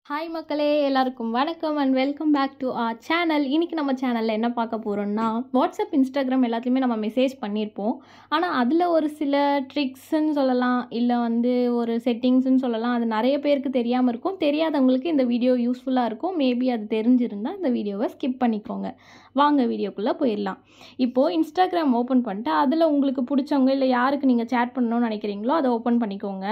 hi மக்களே எல்லாருக்கும் வணக்கம் and welcome back to our channel இன்றைக்கி நம்ம சேனலில் என்ன பார்க்க போகிறோம்னா வாட்ஸ்அப் இன்ஸ்டாகிராம் எல்லாத்துலேயுமே நம்ம மெசேஜ் பண்ணியிருப்போம் ஆனால் அதில் ஒரு சில ட்ரிக்ஸ்ன்னு சொல்லலாம் இல்லை வந்து ஒரு செட்டிங்ஸ்னு சொல்லலாம் அது நிறைய பேருக்கு தெரியாமல் இருக்கும் தெரியாதவங்களுக்கு இந்த வீடியோ யூஸ்ஃபுல்லாக இருக்கும் மேபி அது தெரிஞ்சிருந்தால் இந்த வீடியோவை ஸ்கிப் பண்ணிக்கோங்க வாங்க வீடியோக்குள்ளே போயிடலாம் இப்போது இன்ஸ்டாகிராம் ஓப்பன் பண்ணிட்டு அதில் உங்களுக்கு பிடிச்சவங்க இல்லை யாருக்கு நீங்கள் சேட் பண்ணணும்னு நினைக்கிறீங்களோ அதை ஓப்பன் பண்ணிக்கோங்க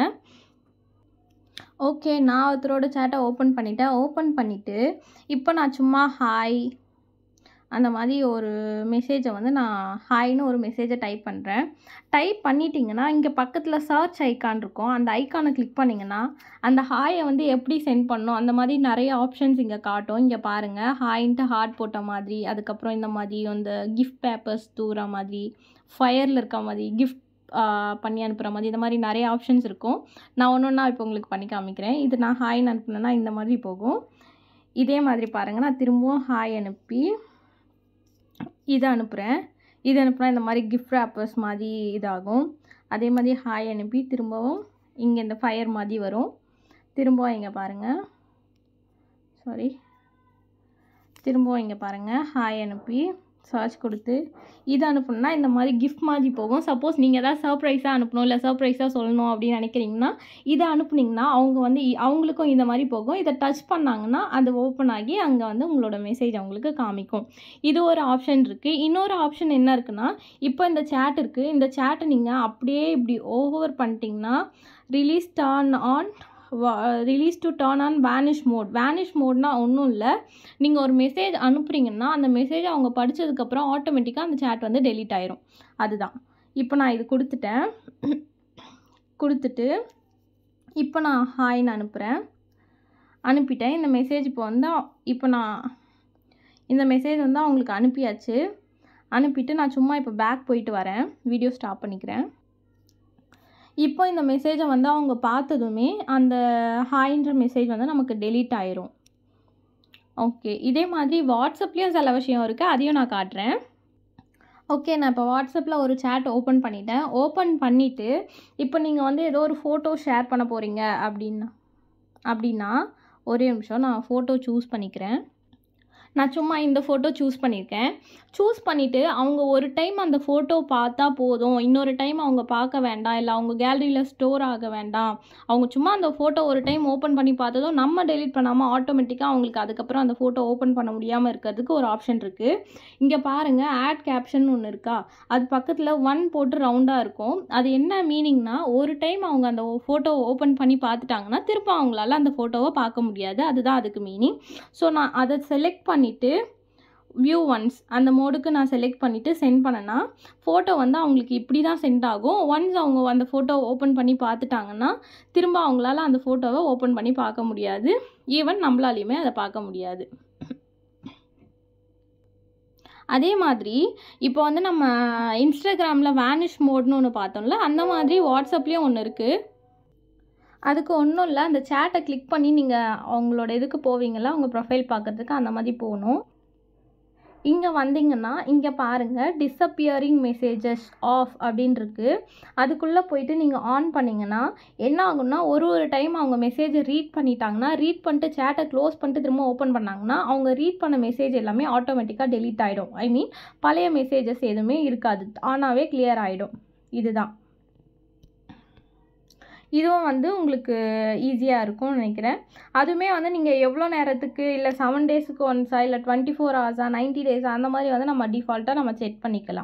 ஓகே நான் ஒருத்தரோட சேட்டை ஓப்பன் பண்ணிட்டேன் ஓப்பன் பண்ணிவிட்டு இப்போ நான் சும்மா ஹாய் அந்த மாதிரி ஒரு மெசேஜை வந்து நான் ஹாய்னு ஒரு மெசேஜை டைப் பண்ணுறேன் டைப் பண்ணிட்டீங்கன்னா இங்கே பக்கத்தில் சர்ச் ஐக்கான் இருக்கும் அந்த ஐக்கானை கிளிக் பண்ணிங்கன்னா அந்த ஹாயை வந்து எப்படி சென்ட் பண்ணணும் அந்த மாதிரி நிறைய ஆப்ஷன்ஸ் இங்கே காட்டும் இங்கே பாருங்கள் ஹாயின்ட்டு ஹார்ட் போட்ட மாதிரி அதுக்கப்புறம் இந்த மாதிரி அந்த கிஃப்ட் பேப்பர்ஸ் தூர மாதிரி ஃபயரில் இருக்க மாதிரி கிஃப்ட் பண்ணி அனுப்புகிற மாதிரி இந்த மாதிரி நிறைய ஆப்ஷன்ஸ் இருக்கும் நான் ஒன்று ஒன்றா இப்போ உங்களுக்கு பண்ணி காமிக்கிறேன் இது நான் ஹாய்னு அனுப்புனேன்னா இந்த மாதிரி போகும் இதே மாதிரி பாருங்கள் நான் திரும்பவும் ஹாய் அனுப்பி இதை அனுப்புகிறேன் இது அனுப்புனா இந்த மாதிரி கிஃப்ட் ரேப்பர்ஸ் மாதிரி இதாகும் அதே மாதிரி ஹாய் அனுப்பி திரும்பவும் இங்கே இந்த ஃபயர் மாதிரி வரும் திரும்பவும் இங்கே பாருங்கள் சாரி திரும்பவும் இங்கே பாருங்கள் ஹாய் அனுப்பி சர்ச் கொடுத்து இது அனுப்பணும்னா இந்த மாதிரி கிஃப்ட் மாதிரி போகும் சப்போஸ் நீங்கள் எதாவது சர்ப்ரைஸாக அனுப்பணும் இல்லை சர்ப்ரைஸாக சொல்லணும் அப்படின்னு நினைக்கிறீங்கன்னா இதை அனுப்புனீங்கன்னா அவங்க வந்து இ- அவங்களுக்கும் இந்த மாதிரி போகும் இதை டச் பண்ணாங்கன்னா அது ஓப்பன் ஆகி அங்கே வந்து உங்களோட மெசேஜ் அவங்களுக்கு காமிக்கும் இது ஒரு ஆப்ஷன் இருக்குது இன்னொரு ஆப்ஷன் என்ன இருக்குன்னா இப்போ இந்த சேட் இருக்குது இந்த சேட்டை நீங்கள் அப்படியே இப்படி ஓவர் பண்ணிட்டீங்கன்னா release turn on release to turn on vanish mode vanish மோட்னா ஒன்றும் இல்லை நீங்கள் ஒரு மெசேஜ் அனுப்புறீங்கன்னா அந்த மெசேஜ் அவங்க படித்ததுக்கப்புறம் ஆட்டோமேட்டிக்காக அந்த சேட் வந்து டெலீட் ஆயிரும் அதுதான் இப்போ நான் இது கொடுத்துட்டேன் கொடுத்துட்டு இப்போ நான் ஹாய்னு அனுப்புகிறேன் அனுப்பிட்டேன் இந்த மெசேஜ் இப்போ வந்து இப்போ நான் இந்த மெசேஜ் வந்து அவங்களுக்கு அனுப்பியாச்சு அனுப்பிட்டு நான் சும்மா இப்போ பேக் போயிட்டு வரேன் வீடியோ ஸ்டாப் பண்ணிக்கிறேன் இப்போ இந்த மெசேஜை வந்து அவங்க பார்த்ததுமே அந்த ஹாய்ன்ற மெசேஜ் வந்து நமக்கு டெலீட் ஆயிரும் ஓகே இதே மாதிரி வாட்ஸ்அப்லேயும் சில விஷயம் இருக்குது அதையும் நான் காட்டுறேன் ஓகே நான் இப்போ வாட்ஸ்அப்பில் ஒரு சேட் ஓப்பன் பண்ணிட்டேன் ஓப்பன் பண்ணிவிட்டு இப்போ நீங்கள் வந்து ஏதோ ஒரு ஃபோட்டோ ஷேர் பண்ண போகிறீங்க அப்படின்னா அப்படின்னா ஒரே நிமிஷம் நான் ஃபோட்டோ சூஸ் பண்ணிக்கிறேன் நான் சும்மா இந்த ஃபோட்டோ சூஸ் பண்ணியிருக்கேன் சூஸ் பண்ணிவிட்டு அவங்க ஒரு டைம் அந்த ஃபோட்டோ பார்த்தா போதும் இன்னொரு டைம் அவங்க பார்க்க வேண்டாம் இல்லை அவங்க கேலரியில் ஸ்டோர் ஆக வேண்டாம் அவங்க சும்மா அந்த ஃபோட்டோ ஒரு டைம் ஓப்பன் பண்ணி பார்த்ததும் நம்ம டெலீட் பண்ணாமல் ஆட்டோமேட்டிக்காக அவங்களுக்கு அதுக்கப்புறம் அந்த ஃபோட்டோ ஓப்பன் பண்ண முடியாமல் இருக்கிறதுக்கு ஒரு ஆப்ஷன் இருக்குது இங்கே பாருங்கள் ஆட் கேப்ஷன் ஒன்று இருக்கா அது பக்கத்தில் ஒன் போட்டு ரவுண்டாக இருக்கும் அது என்ன மீனிங்னா ஒரு டைம் அவங்க அந்த ஃபோட்டோ ஓப்பன் பண்ணி பார்த்துட்டாங்கன்னா திரும்ப அவங்களால அந்த ஃபோட்டோவை பார்க்க முடியாது அதுதான் அதுக்கு மீனிங் ஸோ நான் அதை செலக்ட் பண்ணிவிட்டு வியூ ஒன்ஸ் அந்த மோடுக்கு நான் செலக்ட் பண்ணிவிட்டு சென்ட் பண்ணேன்னா ஃபோட்டோ வந்து அவங்களுக்கு இப்படி தான் சென்ட் ஆகும் ஒன்ஸ் அவங்க அந்த ஃபோட்டோ ஓப்பன் பண்ணி பார்த்துட்டாங்கன்னா திரும்ப அவங்களால அந்த ஃபோட்டோவை ஓப்பன் பண்ணி பார்க்க முடியாது ஈவன் நம்மளாலையுமே அதை பார்க்க முடியாது அதே மாதிரி இப்போ வந்து நம்ம இன்ஸ்டாகிராமில் வேனிஷ் மோட்னு ஒன்று பார்த்தோம்ல அந்த மாதிரி வாட்ஸ்அப்லேயும் ஒன்று இருக்குது அதுக்கு ஒன்றும் இல்லை அந்த சேட்டை கிளிக் பண்ணி நீங்கள் அவங்களோட இதுக்கு போவீங்கள்ல அவங்க ப்ரொஃபைல் பார்க்கறதுக்கு அந்த மாதிரி போகணும் இங்கே வந்தீங்கன்னா இங்கே பாருங்கள் டிஸப்பியரிங் மெசேஜஸ் ஆஃப் அப்படின்னு இருக்கு அதுக்குள்ளே போயிட்டு நீங்கள் ஆன் பண்ணிங்கன்னா என்ன ஆகும்னா ஒரு ஒரு டைம் அவங்க மெசேஜை ரீட் பண்ணிட்டாங்கன்னா ரீட் பண்ணிட்டு சேட்டை க்ளோஸ் பண்ணிட்டு திரும்ப ஓப்பன் பண்ணாங்கன்னா அவங்க ரீட் பண்ண மெசேஜ் எல்லாமே ஆட்டோமேட்டிக்காக டெலீட் ஆகிடும் ஐ மீன் பழைய மெசேஜஸ் எதுவுமே இருக்காது ஆனாவே கிளியர் ஆகிடும் இதுதான் இதுவும் வந்து உங்களுக்கு ஈஸியாக இருக்கும்னு நினைக்கிறேன் அதுவுமே வந்து நீங்கள் எவ்வளோ நேரத்துக்கு இல்லை செவன் டேஸுக்கு ஒன்ஸா இல்லை டுவெண்ட்டி ஃபோர் ஹவர்ஸா நைன்ட்டி டேஸா அந்த மாதிரி வந்து நம்ம டிஃபால்ட்டாக நம்ம செக் பண்ணிக்கலாம்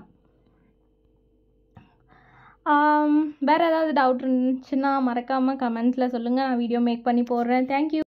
வேறு ஏதாவது டவுட் இருந்துச்சுன்னா மறக்காமல் கமெண்ட்ஸில் சொல்லுங்கள் நான் வீடியோ மேக் பண்ணி போடுறேன் தேங்க்யூ